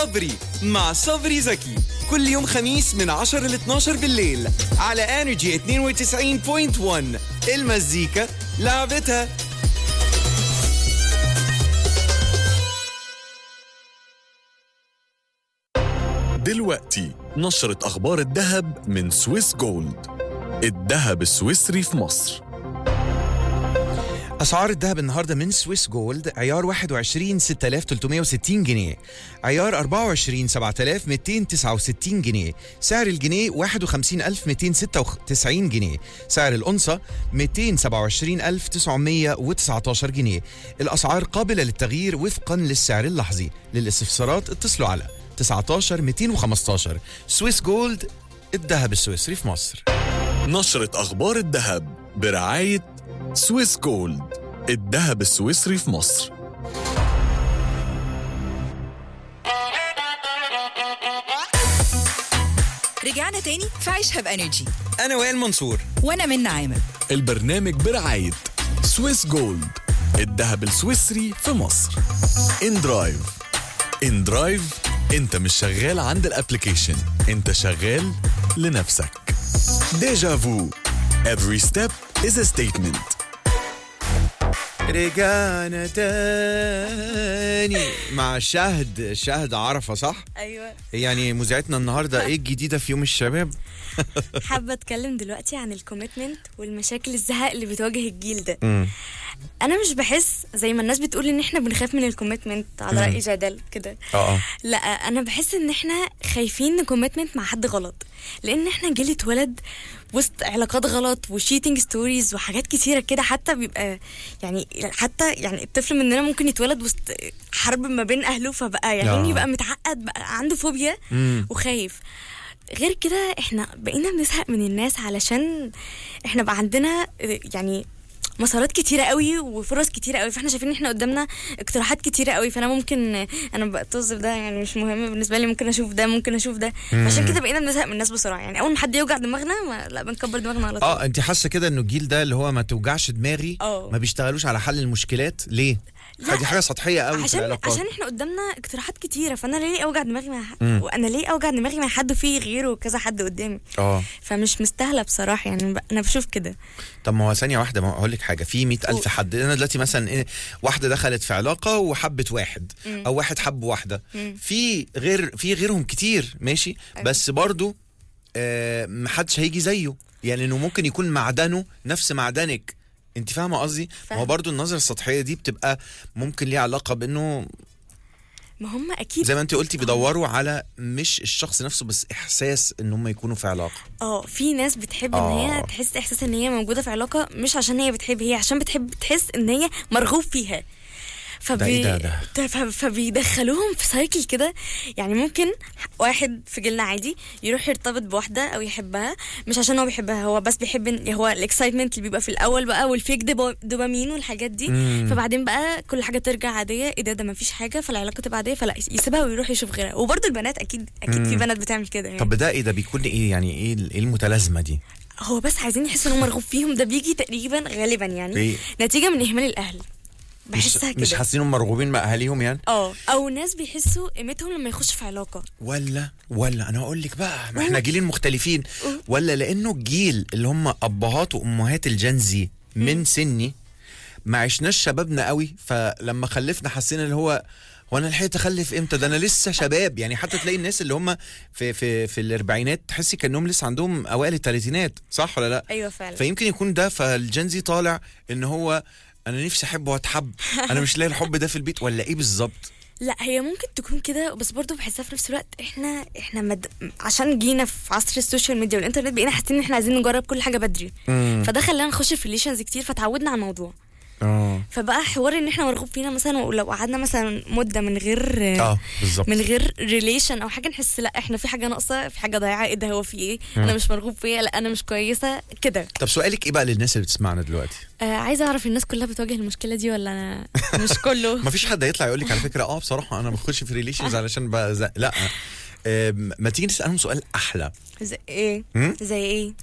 صبري مع صبري زكي كل يوم خميس من 10 ل 12 بالليل على انرجي 92.1 المزيكا لعبتها دلوقتي نشرة أخبار الذهب من سويس جولد الذهب السويسري في مصر اسعار الذهب النهارده من سويس جولد عيار 21 6360 جنيه عيار 24 7269 جنيه سعر الجنيه 51296 جنيه سعر الأنصة 227919 جنيه الأسعار قابلة للتغيير وفقا للسعر اللحظي للاستفسارات اتصلوا على 19 215 سويس جولد الذهب السويسري في مصر نشرة أخبار الذهب برعاية سويس جولد الذهب السويسري في مصر رجعنا تاني في عيشها بانرجي أنا وائل منصور وانا من عامر البرنامج برعاية سويس جولد الذهب السويسري في مصر ان درايف ان درايف انت مش شغال عند الابليكيشن انت شغال لنفسك ديجا فو every step is a statement رجعنا تاني مع شهد شهد عرفة صح؟ ايوه يعني مذيعتنا النهارده ايه الجديده في يوم الشباب؟ حابه اتكلم دلوقتي عن الكوميتمنت والمشاكل الزهق اللي بتواجه الجيل ده مم. انا مش بحس زي ما الناس بتقول ان احنا بنخاف من الكوميتمنت على راي جدل كده اه اه لا انا بحس ان احنا خايفين نكوميتمنت مع حد غلط لان احنا جيل اتولد وسط علاقات غلط وشيتنج ستوريز وحاجات كتيره كده حتى بيبقى يعني حتى يعني الطفل مننا ممكن يتولد وسط حرب ما بين اهله فبقى يعني آه. يبقى متعقد بقى عنده فوبيا مم. وخايف غير كده احنا بقينا بنزهق من الناس علشان احنا بقى عندنا اه، يعني مسارات كتيرة قوي وفرص كتيرة قوي فاحنا شايفين ان احنا قدامنا اقتراحات كتيرة قوي فانا ممكن اه، انا بقى طز ده يعني مش مهم بالنسبة لي ممكن اشوف ده ممكن اشوف ده عشان كده بقينا بنزهق من الناس بسرعة يعني اول ما حد يوجع دماغنا ما لا بنكبر دماغنا على طول اه انت حاسه كده انه الجيل ده اللي هو ما توجعش دماغي اه. ما بيشتغلوش على حل المشكلات ليه؟ لا. دي حاجه سطحيه قوي في عشان العلاقات عشان احنا قدامنا اقتراحات كتيرة فانا ليه اوجع دماغي مع حد وانا ليه اوجع دماغي مع حد فيه غيره كذا حد قدامي اه فمش مستاهلة بصراحة يعني ب- انا بشوف كده طب ما هو ثانيه واحده ما هو هقول لك حاجه في مئة ألف حد انا دلوقتي مثلا ايه واحده دخلت في علاقه وحبت واحد او واحد حب واحده في غير في غيرهم كتير ماشي بس برضو آه محدش هيجي زيه يعني انه ممكن يكون معدنه نفس معدنك انت فاهمه قصدي ما هو فاهمة. برضو النظره السطحيه دي بتبقى ممكن ليها علاقه بانه ما هم اكيد زي ما انت قلتي بيدوروا على مش الشخص نفسه بس احساس ان هم يكونوا في علاقه اه في ناس بتحب ان آه. هي تحس احساس ان هي موجوده في علاقه مش عشان هي بتحب هي عشان بتحب تحس ان هي مرغوب فيها فبي... إيه ده ده؟ ت- ف- فبيدخلوهم في سايكل كده يعني ممكن واحد في جيلنا عادي يروح يرتبط بواحده او يحبها مش عشان هو بيحبها هو بس بيحب إن- هو الاكسايتمنت اللي بيبقى في الاول بقى والفيك ديبو- دوبامين والحاجات دي فبعدين بقى كل حاجه ترجع عاديه ايه ده ده مفيش حاجه فالعلاقه تبقى عاديه فلا يسيبها ويروح يشوف غيرها وبرده البنات اكيد اكيد في بنات بتعمل كده يعني طب ده ايه ده بيكون ايه يعني ايه ال- ايه المتلازمه دي هو بس عايزين يحسوا انهم مرغوب فيهم ده بيجي تقريبا غالبا يعني إيه؟ نتيجه من اهمال الاهل مش بحسها مش كده حاسين انهم مرغوبين مع اهاليهم يعني اه او ناس بيحسوا قيمتهم لما يخشوا في علاقه ولا ولا انا اقول لك بقى ما احنا جيلين مختلفين ولا لانه الجيل اللي هم ابهات وامهات الجنزي من سني ما عشناش شبابنا قوي فلما خلفنا حسينا اللي هو هو انا لحقت اخلف امتى ده انا لسه شباب يعني حتى تلاقي الناس اللي هم في في في الاربعينات تحسي كانهم لسه عندهم اوائل الثلاثينات صح ولا لا ايوه فعلا فيمكن يكون ده فالجنزي طالع ان هو انا نفسي احب واتحب انا مش لاقي الحب ده في البيت ولا ايه بالظبط لا هي ممكن تكون كده بس برضه بحسها في نفس الوقت احنا احنا مد... عشان جينا في عصر السوشيال ميديا والانترنت بقينا حاسين ان احنا عايزين نجرب كل حاجه بدري فده خلانا نخش في ريليشنز كتير فتعودنا على الموضوع اه فبقى حوار ان احنا مرغوب فينا مثلا ولو قعدنا مثلا مده من غير اه بالظبط من غير ريليشن او حاجه نحس لا احنا في حاجه ناقصه في حاجه ضايعه ايه ده هو في ايه انا مش مرغوب فيا لا انا مش كويسه كده طب سؤالك ايه بقى للناس اللي بتسمعنا دلوقتي آه عايزه اعرف الناس كلها بتواجه المشكله دي ولا انا مش كله ما فيش حد هيطلع يقول لك على فكره اه بصراحه انا بخش في ريليشنز علشان بقى زي... لا آم، ما تيجي نسالهم سؤال احلى زي ايه مم؟ زي ايه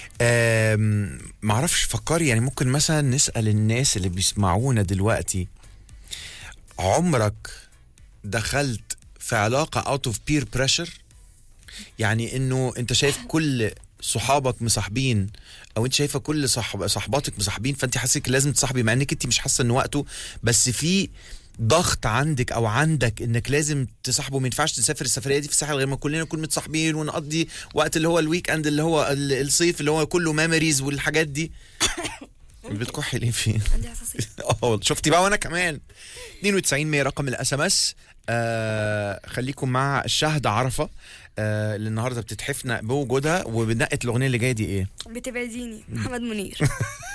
آم، معرفش فكري يعني ممكن مثلا نسال الناس اللي بيسمعونا دلوقتي عمرك دخلت في علاقه اوت اوف بير بريشر يعني انه انت شايف كل صحابك مصاحبين او انت شايفه كل صحب صحباتك مصاحبين فانت حاسك لازم تصاحبي مع انك انت مش حاسه ان وقته بس في ضغط عندك او عندك انك لازم تصاحبه ما ينفعش تسافر السفريه دي في الساحل غير ما كلنا نكون متصاحبين ونقضي وقت اللي هو الويك اند اللي هو ال- الصيف اللي هو كله ميموريز والحاجات دي بتكحي ليه فين؟ عندي حساسيه اه شفتي بقى وانا كمان 92 100 رقم الاس ام اس خليكم مع الشهد عرفه آه اللي النهارده بتتحفنا بوجودها وبنقت الاغنيه اللي جايه دي ايه؟ بتبعديني محمد منير